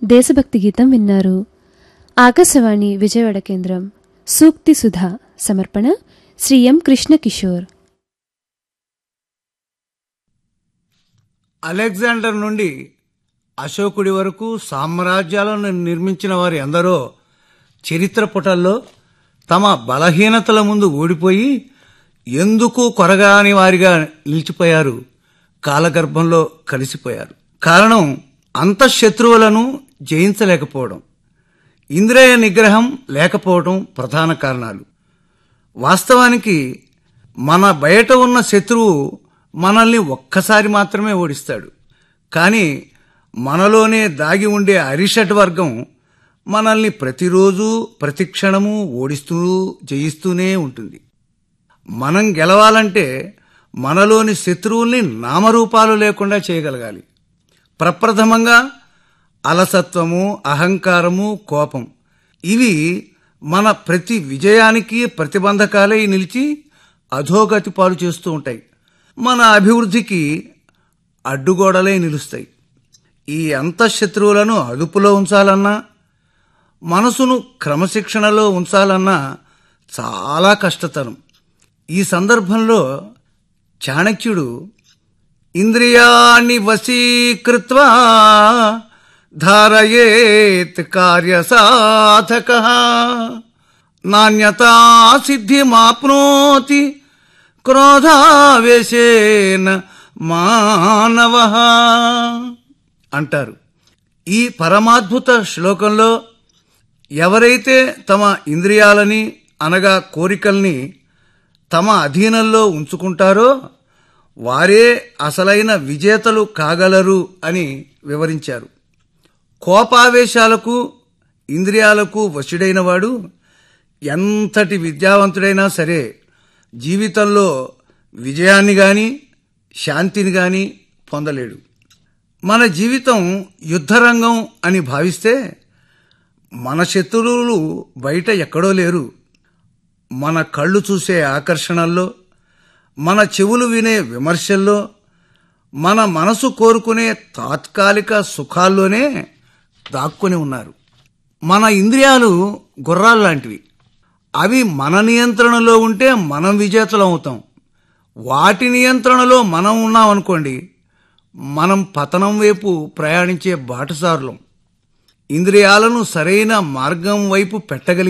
దేశభక్తి గీతం విన్నారు ఆకాశవాణి విజయవాడ కేంద్రం సూక్తి సుధా సమర్పణ శ్రీ ఎం కృష్ణ కిషోర్ అలెగ్జాండర్ నుండి అశోకుడి వరకు సామ్రాజ్యాలను నిర్మించిన వారు ఎందరో చరిత్ర పుటల్లో తమ బలహీనతల ముందు ఓడిపోయి ఎందుకు కొరగాని వారిగా నిలిచిపోయారు కాలగర్భంలో కలిసిపోయారు కారణం అంతఃశత్రువులను జయించలేకపోవడం ఇంద్రియ నిగ్రహం లేకపోవడం ప్రధాన కారణాలు వాస్తవానికి మన బయట ఉన్న శత్రువు మనల్ని ఒక్కసారి మాత్రమే ఓడిస్తాడు కానీ మనలోనే దాగి ఉండే అరిషట్ వర్గం మనల్ని ప్రతిరోజు ప్రతి క్షణము ఓడిస్తూ జయిస్తూనే ఉంటుంది మనం గెలవాలంటే మనలోని శత్రువుల్ని నామరూపాలు లేకుండా చేయగలగాలి ప్రప్రథమంగా అలసత్వము అహంకారము కోపం ఇవి మన ప్రతి విజయానికి ప్రతిబంధకాలై నిలిచి అధోగతి పాలు చేస్తూ ఉంటాయి మన అభివృద్ధికి అడ్డుగోడలై నిలుస్తాయి ఈ అంతఃశత్రువులను అదుపులో ఉంచాలన్నా మనసును క్రమశిక్షణలో ఉంచాలన్నా చాలా కష్టతరం ఈ సందర్భంలో చాణక్యుడు ఇంద్రియాణి వశీకృత్వా ధారయేత్ కార్యసాధక నాణ్యతా సిద్ధిమాప్నోతి క్రోధావేశేన మానవ అంటారు ఈ పరమాద్భుత శ్లోకంలో ఎవరైతే తమ ఇంద్రియాలని అనగా కోరికల్ని తమ అధీనంలో ఉంచుకుంటారో వారే అసలైన విజేతలు కాగలరు అని వివరించారు కోపావేశాలకు ఇంద్రియాలకు వశుడైన వాడు ఎంతటి విద్యావంతుడైనా సరే జీవితంలో విజయాన్ని గాని శాంతిని గాని పొందలేడు మన జీవితం యుద్ధరంగం అని భావిస్తే మన శత్రువులు బయట ఎక్కడో లేరు మన కళ్ళు చూసే ఆకర్షణల్లో మన చెవులు వినే విమర్శల్లో మన మనసు కోరుకునే తాత్కాలిక సుఖాల్లోనే దాక్కుని ఉన్నారు మన ఇంద్రియాలు గుర్రాలు లాంటివి అవి మన నియంత్రణలో ఉంటే మనం విజేతలు అవుతాం వాటి నియంత్రణలో మనం ఉన్నాం అనుకోండి మనం పతనం వైపు ప్రయాణించే బాటసారులం ఇంద్రియాలను సరైన మార్గం వైపు పెట్టగలిగి